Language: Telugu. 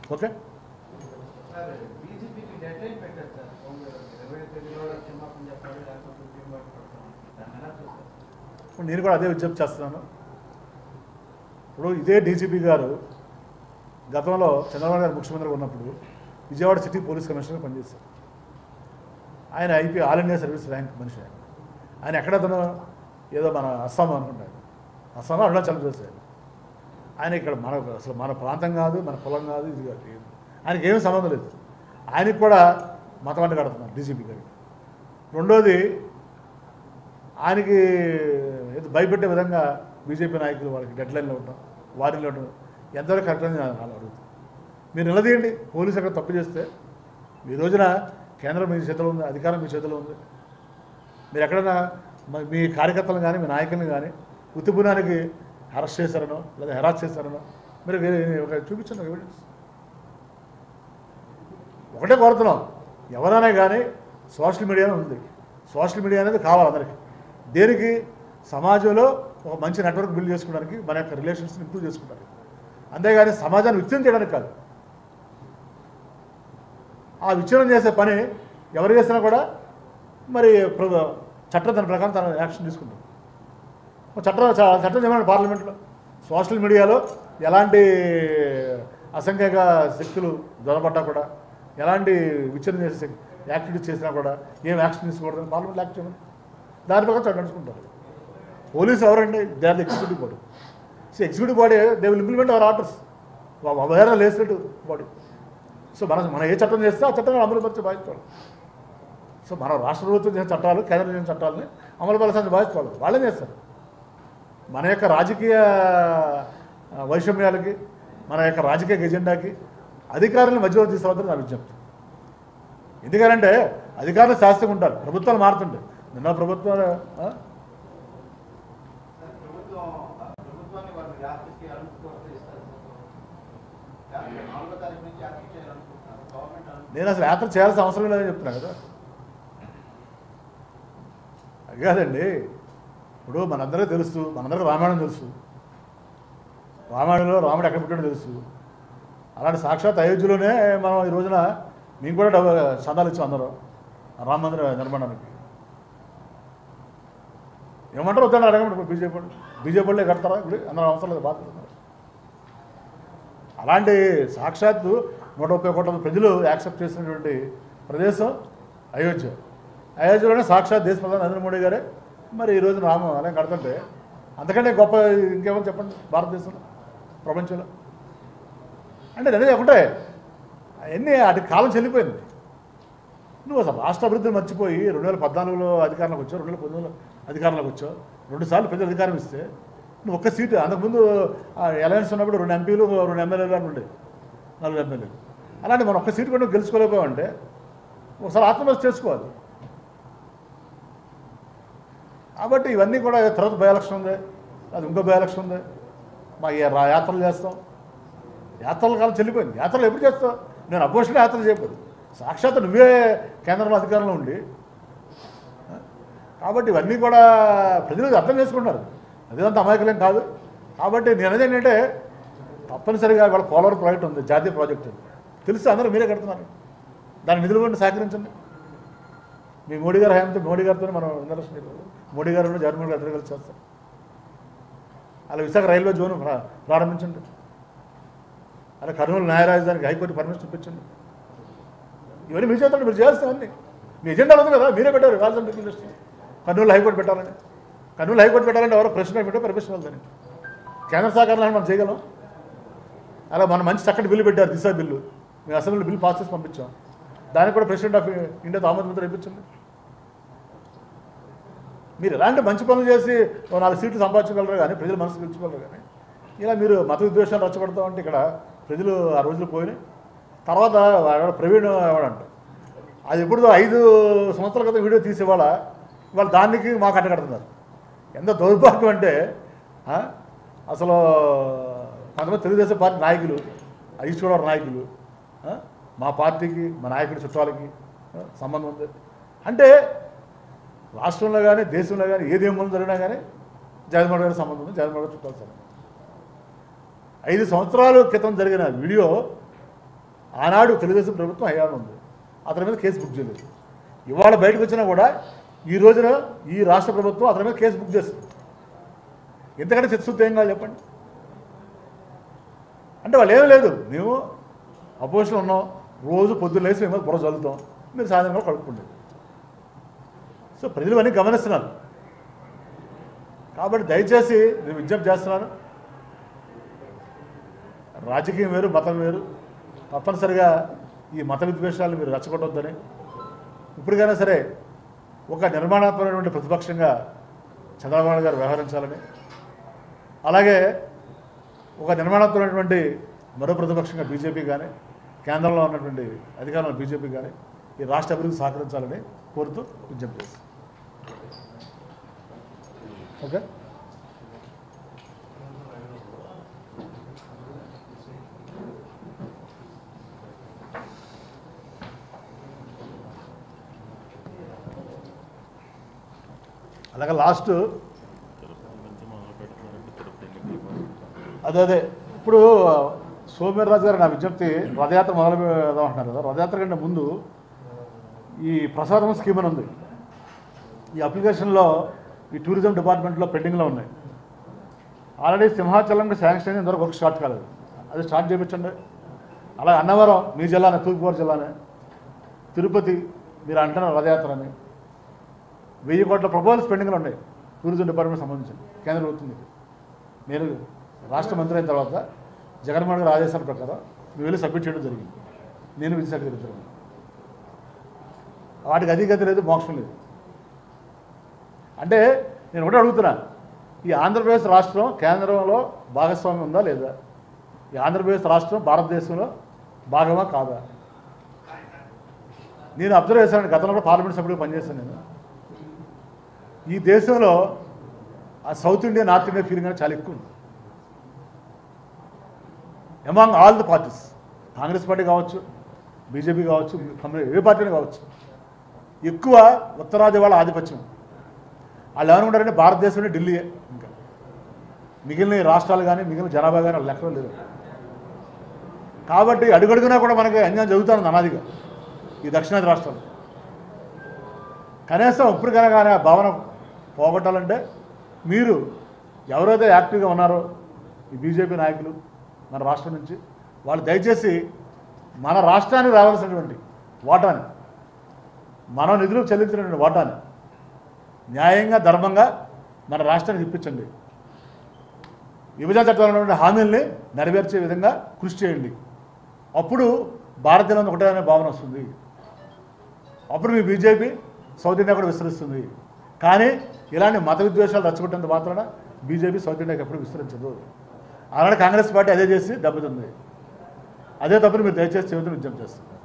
ఓకే సార్ బీజేపీకి డెడ్ లైన్ పెట్టారు సార్ సోమ్ గారు ఇరవై తేదీలో క్షమాపణ చెప్పాలి లేకపోతే ఉద్యమం పడతాం దాన్ని ఎలా చూస్తారు ఇప్పుడు నేను కూడా అదే విజ్ఞప్తి చేస్తున్నాను ఇప్పుడు ఇదే డీజీపీ గారు గతంలో చంద్రబాబు గారు ముఖ్యమంత్రిగా ఉన్నప్పుడు విజయవాడ సిటీ పోలీస్ కమిషనర్గా పనిచేశారు ఆయన IP all India service rank మనిషి ఆయన ఆయన ఎక్కడ అతను ఏదో మన అస్సాం అనుకుంటాడు అస్సాం అరుణాచల్ ప్రదేశ్ ఆయన. ఆయన ఇక్కడ మన అసలు మన ప్రాంతం కాదు మన కులం కాదు ఇది కాదు ఏం. ఆయనకి ఏమీ సంబంధం లేదు ఆయనకి కూడా మతం అంట కడుతున్నారు డీజీపీ గారికి రెండోది ఆయనకి ఏదో భయపెట్టే విధంగా బీజేపీ నాయకులు వాళ్ళకి డెడ్ లైన్లో ఉంటాం వారిలో ఉండడం ఎంతవరకు కరెక్ట్ అని నేను అడుగుతాను మీరు నిలదీయండి పోలీసు అక్కడ తప్పు చేస్తే ఈ రోజున కేంద్రం మీ చేతిలో ఉంది అధికారం మీ చేతిలో ఉంది మీరు ఎక్కడైనా మ- మీ కార్యకర్తలను కానీ మీ నాయకులను కానీ ఉత్తిపునానికి అరెస్ట్ చేశారనో లేదా హెరాస్ చేశారనో మీరు వేరే ఒక చూపించండి ఒక ఎవిడెన్స్ ఒకటే కోరుతున్నాం ఎవరైనా కానీ సోషల్ మీడియా ఉంది సోషల్ మీడియా అనేది కావాలి అందరికీ దేనికి సమాజంలో ఒక మంచి నెట్వర్క్ బిల్డ్ చేసుకోవడానికి మన యొక్క రిలేషన్స్ని ఇంప్రూవ్ చేసుకోవడానికి అంతేగాని సమాజాన్ని విచ్ఛిన్నం చేయడానికి కాదు ఆ విచ్ఛిన్నం చేసే పని ఎవరు చేసినా కూడా మరి ప్ర- చట్టం దాని ప్రకారం తన యాక్షన్ తీసుకుంటాం ఒక చట్టం చ- చట్టం చేయమని పార్లమెంట్లో సోషల్ మీడియాలో ఎలాంటి అసంఖ్యాక శక్తులు దొరపడ్డా కూడా ఎలాంటి విచ్ఛిన్నం చేసే శక్- యాక్టివిటీస్ చేసినా కూడా ఏం యాక్షన్ తీసుకోకూడదని పార్లమెంట్లో యాక్ట్ చేయమని దాని ప్రకారం చట్టం నడుచుకుంటారు పోలీసు ఎవరండి they are the executive body so executive body they will implement our orders వేరే లేసినట్టు బాడీ సో మనం మనం ఏ చట్టం చేస్తే ఆ చట్టం అమలు పరిచే బాధ్యత సో మన రాష్ట్ర ప్రభుత్వం చేసిన చట్టాలు కేంద్రం చేసిన చట్టాలని అమలు పరచాల్సిన బాధ్యత వాళ్ళు వాళ్ళే చేస్తారు మన యొక్క రాజకీయ ఆ, వైషమ్యాలకి మన యొక్క రాజకీయ ఎజెండాకి అధికారులను మధ్యలో తీసుకురావద్దని నా విజ్ఞప్తి ఎందుకంటే అధికారులు శాస్త్రంగా ఉంటారు ప్రభుత్వాలు మారుతుంటాయి నిన్న ప్రభుత్వాలు ఆ? సార్ ప్రభుత్వం ప్రభుత్వాన్ని వాళ్ళు యాత్రకి అనుమతి ఇస్తారు సార్ నాలుగో తారీఖు నుంచి యాత్ర చేయాలనుకుంటున్నారు గవర్నమెంట్ అనుమతి నేను అసలు యాత్ర చేయాల్సిన అవసరం లేదని చెప్తున్నా కదా అది కాదండి ఇప్పుడు మనందరికీ తెలుసు మనందరికీ రామాయణం తెలుసు రామాయణంలో రాముడు ఎక్కడ పుట్టాడో తెలుసు అలాంటి సాక్షాత్ అయోధ్యలోనే మనం ఈ రోజున మేము కూడా డబ్బు చందాలు ఇచ్చాం అందరం రామ మందిర నిర్మాణానికి ఏమంటారు వద్దండి అడగండి ఇప్పుడు బీజేపీ వాళ్ళు బీజేపీ వాళ్ళే కడతారా ఇప్పుడు అందరం అవసరం లేదు బాధ్యత ఉన్నారు. అలాంటి సాక్షాత్తు నూట ముప్పై కోట్ల మంది ప్రజలు యాక్సెప్ట్ చేసినటువంటి ప్రదేశం అయోధ్య అయోధ్యలోనే సాక్షాత్ దేశ ప్రధాని నరేంద్ర మోడీ గారే మరి ఈ రోజు రామ ఆలయం కడుతుంటే అంతకంటే గొప్ప ఇంకేమో చెప్పండి భారతదేశంలో ప్రపంచంలో అంటే నేను ఒకటే అవన్నీ అటు కాలం చెల్లిపోయింది నువ్వు అసలు రాష్ట్ర అభివృద్ధిని మర్చిపోయి రెండు వేల పద్నాలుగులో అధికారంలోకి వచ్చావు రెండు వేల పంతొమ్మిదిలో అధికారంలోకి వచ్చావు రెండు సార్లు ప్రజలు అధికారం ఇస్తే నువ్వు ఒక్క సీటు అంతకుముందు అలయన్స్ ఉన్నప్పుడు రెండు ఎంపీలు రెండు ఎమ్మెల్యేలు అని ఉండేవి నలుగురు ఎమ్మెల్యేలు అలాంటి మనం ఒక్క సీటు కూడా నువ్వు గెలుచుకోలేకపోయావంటే ఒకసారి ఆత్మహత్య చేసుకోవాలి కాబట్టి ఇవన్నీ కూడా తర్వాత బై ఎలక్షన్ ఉంది అది ఇంకో బై ఎలక్షన్ ఉంది మా ఈ రా- యాత్రలు చేస్తాం యాత్రల కాలం చెల్లిపోయింది యాత్రలు ఎప్పుడు చేస్తావు నేను అపోజిషన్ యాత్రలు చేయకూడదు సాక్షాత్ నువ్వే కేంద్రంలో అధికారంలో ఉండి ఆ? కాబట్టి ఇవన్నీ కూడా ప్రజలు అర్థం చేసుకుంటారు అదేంత అమాయకులేం కాదు కాబట్టి నేను అనేది ఏంటంటే తప్పనిసరిగా వాళ్ళ పోలవరం ప్రాజెక్ట్ ఉంది జాతీయ ప్రాజెక్ట్ అది తెలుసు అందరూ మీరే కడుతున్నారు దాని నిధులు కూడా సహకరించండి మీ మోడీ గారు హయాంతో మోడీ గారితో మనం ఇండస్ట్రీ మోడీ గారు జగన్మోహన్ గారు ఇద్దరు కలిసి చేస్తాం అలా విశాఖ రైల్వే జోన్ ప్రా- ప్రారంభించండి అలా కర్నూలు న్యాయ రాజధానికి హైకోర్టు పర్మిషన్ ఇప్పించండి ఇవన్నీ మీ చేతండి మీరు చేస్తాం అన్ని మీ ఎజెండా ఉంది కదా మీరే పెట్టారు రాజధాని ఇండస్ట్రీ కర్నూలు హైకోర్టు పెట్టాలని కర్నూలు హైకోర్టు పెట్టాలంటే ఎవరో ప్రశ్న పెట్టే పర్మిషన్ వెళ్తాను కేంద్ర సహకారాలు మనం చేయగలం అలా మనం మంచి చక్కటి బిల్లు పెట్టారు దిశా బిల్లు మేము అసెంబ్లీ బిల్లు పాస్ చేసి పంపించాం దానికి కూడా ప్రెసిడెంట్ ఆఫ్ ఇండియా ఆమోద ముద్ర ఇప్పించండి మీరు ఎలాంటి మంచి పనులు చేసి ఓ నాలుగు సీట్లు సంపాదించగలరు కానీ ప్రజలు మనసు గెలుచుకోగలరు కానీ ఇలా మీరు మత విద్వేషాలు రచ్చబడతామంటే ఇక్కడ ప్రజలు ఆ రోజులు పోయినాయి తర్వాత వాడు ప్రవీణ్ ఎవడంట అది ఎప్పుడు ఐదు సంవత్సరాల క్రితం వీడియో తీసేవాళ్ళ వాళ్ళు దానికి మాకు అడ్డగడుతున్నారు ఎంత దౌర్భాగ్యం అంటే ఆ, అసలు కొంతమంది తెలుగుదేశం పార్టీ నాయకులు ఈశ్వరరావు నాయకులు ఆ, మా పార్టీకి మా నాయకుడి చుట్టాలకి ఆ, సంబంధం ఉంది అంటే రాష్ట్రంలో కానీ దేశంలో కానీ ఏది ఏమని జరిగినా కానీ జగన్మోహన్ గారి సంబంధం ఉంది జగన్మోహన్ గారి చుట్టాలు సంబంధం ఐదు సంవత్సరాల క్రితం జరిగిన వీడియో ఆనాడు తెలుగుదేశం ప్రభుత్వం హయాం ఉంది అతని మీద కేసు బుక్ చేయలేదు ఇవాళ బయటకు వచ్చినా కూడా ఈ రోజున ఈ రాష్ట్ర ప్రభుత్వం అతని మీద కేసు బుక్ చేస్తుంది ఎంతకంటే చిత్తశుద్ధి ఏం కావాలి చెప్పండి అంటే వాళ్ళు ఏం లేదు మేము అపోజిషన్ ఉన్నాం రోజు పొద్దున్న లేచి మేము బుర్ర చల్లుతాం మీరు సాయంత్రం కూడా కలుపుకుంటారు సో ప్రజలు అన్నీ గమనిస్తున్నారు కాబట్టి దయచేసి నేను విజ్ఞప్తి చేస్తున్నాను రాజకీయం వేరు మతం వేరు తప్పనిసరిగా ఈ మత విద్వేషాలను మీరు రెచ్చగొట్టొద్దని ఇప్పటికైనా సరే ఒక నిర్మాణాత్మకమైనటువంటి ప్రతిపక్షంగా చంద్రబాబు నాయుడు గారు వ్యవహరించాలని అలాగే ఒక నిర్మాణాత్మకమైనటువంటి మరో ప్రతిపక్షంగా బీజేపీ కానీ కేంద్రంలో ఉన్నటువంటి అధికారంలో బీజేపీ కానీ ఈ రాష్ట్ర అభివృద్ధి సహకరించాలని కోరుతూ విజ్ఞప్తి చేస్తాను ఓకే అలాగే లాస్ట్ తిరుపతి నుంచి మొదలు పెడుతున్నారంటే తిరుపతి ఎన్నికల కోసం అదే అదే ఇప్పుడు సోమవీర్రాజు గారు నా విజ్ఞప్తి రథయాత్ర మొదలు పెడదాం అంటున్నారు కదా రథయాత్ర కంటే ముందు ఈ ప్రసాదం స్కీమ్ అని ఉంది ఈ అప్లికేషన్లో ఈ టూరిజం డిపార్ట్మెంట్లో పెండింగ్లో ఉన్నాయి ఆల్రెడీ సింహాచలంకి శాంక్షన్ అయింది ఇంతవరకు వర్క్ స్టార్ట్ కాలేదు అది స్టార్ట్ చేయించండి అలాగే అన్నవరం మీ జిల్లానే తూర్పుగోదావరి జిల్లానే తిరుపతి మీరు అంటున్నారు రథయాత్ర అని వెయ్యి కోట్ల ప్రపోజల్స్ పెండింగ్లో ఉన్నాయి టూరిజం డిపార్ట్మెంట్ సంబంధించి కేంద్ర ప్రభుత్వం మీకు. నేను రాష్ట్ర మంత్రి అయిన తర్వాత జగన్మోహన్ గారి ఆదేశాల ప్రకారం మేము వెళ్ళి సబ్మిట్ చేయడం జరిగింది నేను విద్యాశాఖ తిరుగుతున్నాను వాటికి అధిగతి లేదు మోక్షం లేదు అంటే నేను ఒకటే అడుగుతున్నా ఈ ఆంధ్రప్రదేశ్ రాష్ట్రం కేంద్రంలో భాగస్వామ్యం ఉందా లేదా ఈ ఆంధ్రప్రదేశ్ రాష్ట్రం భారతదేశంలో భాగమా కాదా నేను అబ్జర్వ్ చేశాను గతంలో కూడా పార్లమెంట్ సభ్యుడిగా పనిచేశాను నేను ఈ దేశంలో ఆ south India north India feeling అనేది చాలా ఎక్కువ ఉంది among all the parties Congress party కావచ్చు బీజేపీ కావచ్చు కమ్యూనిస్ట్ ఏ పార్టీని కావచ్చు ఎక్కువ ఉత్తరాది వాళ్ళ ఆధిపత్యం వాళ్ళు ఏమనుకుంటారంటే భారతదేశంలో ఢిల్లీయే ఇంకా మిగిలిన ఈ రాష్ట్రాలు కానీ మిగిలిన జనాభా కానీ వాళ్ళ లెక్కలో లేదు కాబట్టి అడుగడుగునా కూడా మనకి అన్యాయం జరుగుతుంది అనాదిగా ఈ దక్షిణాది రాష్ట్రాలు కనీసం ఇప్పుడు కనగానే ఆ భావన పోగొట్టాలంటే మీరు ఎవరైతే యాక్టివ్గా ఉన్నారో ఈ బీజేపీ నాయకులు మన రాష్ట్రం నుంచి వాళ్ళు దయచేసి మన రాష్ట్రానికి రావాల్సినటువంటి వాటాని మనం నిధులు చెల్లించినటువంటి వాటాని న్యాయంగా ధర్మంగా మన రాష్ట్రానికి ఇప్పించండి విభజన చట్టంలో ఉన్నటువంటి హామీల్ని నెరవేర్చే విధంగా కృషి చేయండి అప్పుడు భారతీయులందరూ ఒకటే అనే భావన వస్తుంది అప్పుడు మీ బీజేపీ సౌత్ ఇండియా కూడా విస్తరిస్తుంది కానీ ఇలాంటి మత విద్వేషాలు రచ్చగొట్టేంత మాత్రాన బీజేపీ సౌత్ ఇండియాకి ఎప్పుడు విస్తరించదు అలానే కాంగ్రెస్ పార్టీ అదే చేసి దెబ్బతింది అదే తప్పని మీరు దయచేసి చెబుతూ విజ్ఞప్తి చేస్తారు